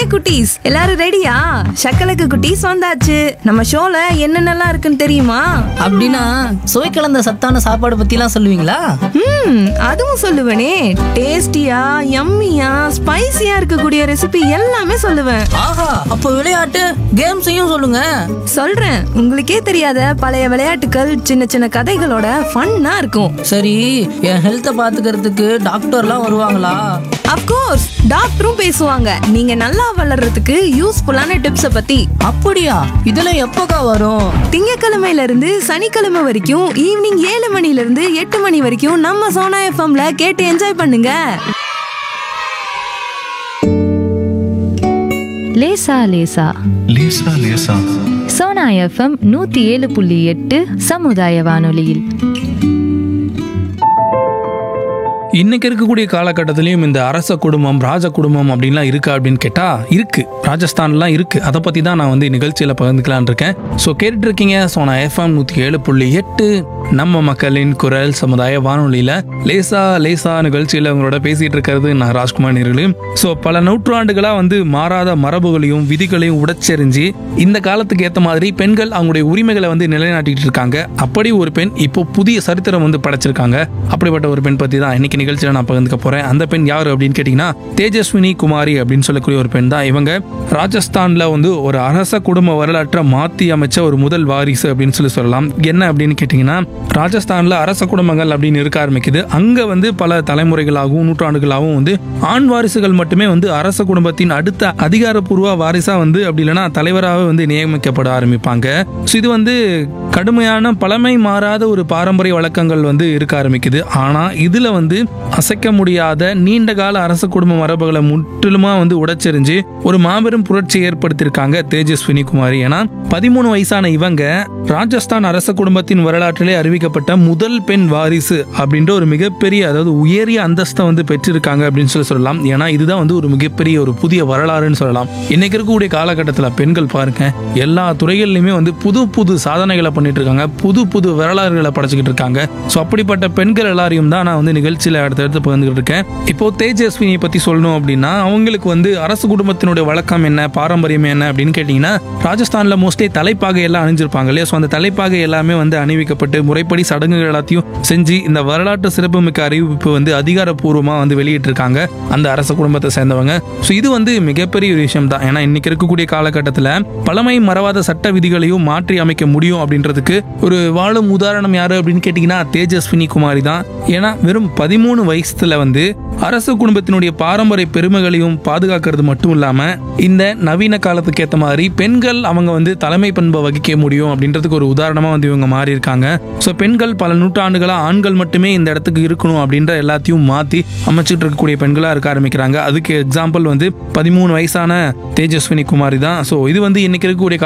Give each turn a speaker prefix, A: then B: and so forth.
A: குட்டீஸ் எல்லாரும் ரெடியா சக்கலக்கு குட்டீஸ் வந்தாச்சு நம்ம ஷோல என்னென்னலாம் இருக்குன்னு தெரியுமா
B: அப்படின்னா சுவை கலந்த சத்தான சாப்பாடு பத்திலாம் சொல்லுவீங்களா
A: ம் அதுவும் சொல்லுவேனே டேஸ்டியா யம்மியா ஸ்பைசியா இருக்கக்கூடிய ரெசிபி எல்லாமே சொல்லுவேன்
B: ஆஹா அப்போ விளையாட்டு கேம்ஸையும் சொல்லுங்க
A: சொல்றேன் உங்களுக்கே தெரியாத பழைய விளையாட்டுகள் சின்ன சின்ன கதைகளோட ஃபன்னா இருக்கும்
B: சரி என் ஹெல்த்தை பாத்துக்கிறதுக்கு டாக்டர்லாம் வருவாங்களா
A: அப்கோர்ஸ் டாக்டரும் பேசுவாங்க நீங்க நல்லா வளர்றதுக்கு யூஸ்ஃபுல்லான டிப்ஸை பத்தி
B: அப்படியா இதெல்லாம் எப்போக்கா வரும்
A: திங்கக்கிழமையில இருந்து சனிக்கிழமை வரைக்கும் ஈவினிங் ஏழு மணில இருந்து எட்டு மணி வரைக்கும் நம்ம சோனா எஃப்எம்ல கேட்டு என்ஜாய் பண்ணுங்க
C: லேசா லேசா
D: லேசா லேசா
C: சோனா எஃப்எம் நூத்தி ஏழு புள்ளி எட்டு சமுதாய வானொலியில்
E: இன்னைக்கு இருக்கக்கூடிய காலகட்டத்திலையும் இந்த அரச குடும்பம் ராஜ குடும்பம் அப்படின்லாம் இருக்கா அப்படின்னு கேட்டா இருக்கு ராஜஸ்தான்லாம் இருக்கு அதை பத்தி தான் நான் வந்து நிகழ்ச்சியில பகிர்ந்துக்கலான் இருக்கேன் ஸோ கேட்டுட்டு இருக்கீங்க ஸோ நான் எஃப்எம் நூத்தி ஏழு புள்ளி எட்டு நம்ம மக்களின் குரல் சமுதாய வானொலியில லேசா லேசா நிகழ்ச்சியில உங்களோட பேசிட்டு இருக்கிறது நான் ராஜ்குமார் நேர்களையும் ஸோ பல நூற்றாண்டுகளா வந்து மாறாத மரபுகளையும் விதிகளையும் உடைச்செறிஞ்சு இந்த காலத்துக்கு ஏற்ற மாதிரி பெண்கள் அவங்களுடைய உரிமைகளை வந்து நிலைநாட்டிட்டு இருக்காங்க அப்படி ஒரு பெண் இப்போ புதிய சரித்திரம் வந்து படைச்சிருக்காங்க அப்படிப்பட்ட ஒரு பெண் பத்தி தான் இன்னைக்கு நிகழ்ச்சியில நான் பகிர்ந்துக்க போறேன் அந்த பெண் யார் அப்படின்னு கேட்டீங்கன்னா தேஜஸ்வினி குமாரி அப்படின்னு சொல்லக்கூடிய ஒரு பெண் தான் இவங்க ராஜஸ்தான்ல வந்து ஒரு அரச குடும்ப வரலாற்றை மாத்தி அமைச்ச ஒரு முதல் வாரிசு அப்படின்னு சொல்லி சொல்லலாம் என்ன அப்படின்னு கேட்டீங்கன்னா ராஜஸ்தான்ல அரச குடும்பங்கள் அப்படின்னு இருக்க ஆரம்பிக்குது அங்க வந்து பல தலைமுறைகளாகவும் நூற்றாண்டுகளாகவும் வந்து ஆண் வாரிசுகள் மட்டுமே வந்து அரச குடும்பத்தின் அடுத்த அதிகாரப்பூர்வ வாரிசா வந்து அப்படி இல்லைன்னா தலைவராக வந்து நியமிக்கப்பட ஆரம்பிப்பாங்க ஸோ இது வந்து கடுமையான பழமை மாறாத ஒரு பாரம்பரிய வழக்கங்கள் வந்து இருக்க ஆரம்பிக்குது ஆனா இதுல வந்து அசைக்க முடியாத நீண்ட கால அரச குடும்ப மரபுகளை முற்றிலுமா வந்து உடைச்செறிஞ்சு ஒரு மாபெரும் புரட்சி ஏற்படுத்தியிருக்காங்க தேஜஸ்வினி குமாரி ஏன்னா பதிமூணு வயசான இவங்க ராஜஸ்தான் அரச குடும்பத்தின் வரலாற்றிலே அறிவிக்கப்பட்ட முதல் பெண் வாரிசு அப்படின்ற ஒரு மிகப்பெரிய அதாவது உயரிய அந்தஸ்தை வந்து பெற்றிருக்காங்க அப்படின்னு சொல்லி சொல்லலாம் ஏன்னா இதுதான் வந்து ஒரு மிகப்பெரிய ஒரு புதிய வரலாறுன்னு சொல்லலாம் இன்னைக்கு இருக்கக்கூடிய காலகட்டத்தில் பெண்கள் பாருங்க எல்லா துறைகள்லையுமே வந்து புது புது சாதனைகளை பண்ணிட்டு இருக்காங்க புது புது வரலாறுகளை படைச்சிக்கிட்டு இருக்காங்க ஸோ அப்படிப்பட்ட பெண்கள் எல்லாரையும் தான் நான் வந்து நிகழ்ச்சியில் அடுத்தடுத்து பகிர்ந்துகிட்டு இருக்கேன் இப்போ தேஜஸ்வினியை பத்தி சொல்லணும் அப்படின்னா அவங்களுக்கு வந்து அரசு குடும்பத்தினுடைய வழக்கம் என்ன பாரம்பரியம் என்ன அப்படின்னு கேட்டிங்கன்னா ராஜஸ்தான்ல மோஸ்ட்லி தலைப்பாகை எல்லாம் அணிஞ்சிருப்பாங்க இல்லையா ஸோ அந்த தலைப்பாகை எல்லாமே வந்து அணிவிக்கப்பட்டு முறைப்படி சடங்குகள் எல்லாத்தையும் செஞ்சு இந்த வரலாற்று சிறப்புமிக்க அறிவிப்பு வந்து அதிகாரப்பூர்வமாக வந்து வெளியிட்டிருக்காங்க அந்த அரச குடும்பத்தை சேர்ந்தவங்க ஸோ இது வந்து மிகப்பெரிய ஒரு விஷயம் தான் ஏன்னா இன்னைக்கு இருக்கக்கூடிய காலகட்டத்தில் பழமை மறவாத சட்ட விதிகளையும் மாற்றி அமைக்க முடியும் அப்படின்றதுக்கு ஒரு வாழும் உதாரணம் யாரு அப்படின்னு கேட்டிங்கன்னா தேஜஸ்வினி குமாரி தான் ஏன்னா வெறும் பதிமூணு வயசுல வந்து அரச குடும்பத்தினுடைய பாரம்பரிய பெருமைகளையும் பாதுகாக்கிறது மட்டும் இல்லாம இந்த நவீன காலத்துக்கு ஏற்ற மாதிரி பெண்கள் அவங்க வந்து தலைமை பண்பை வகிக்க முடியும் அப்படின்றதுக்கு ஒரு உதாரணமா வந்து இவங்க மாறி இருக்காங்க ஸோ பெண்கள் பல நூற்றாண்டுகளா ஆண்கள் மட்டுமே இந்த இடத்துக்கு இருக்கணும் அப்படின்ற எல்லாத்தையும் மாத்தி அமைச்சிட்டு இருக்கக்கூடிய பெண்களா இருக்க ஆரம்பிக்கிறாங்க அதுக்கு எக்ஸாம்பிள் வந்து பதிமூணு வயசான தேஜஸ்வினி குமாரி தான் ஸோ இது வந்து இன்னைக்கு இருக்கக்கூடிய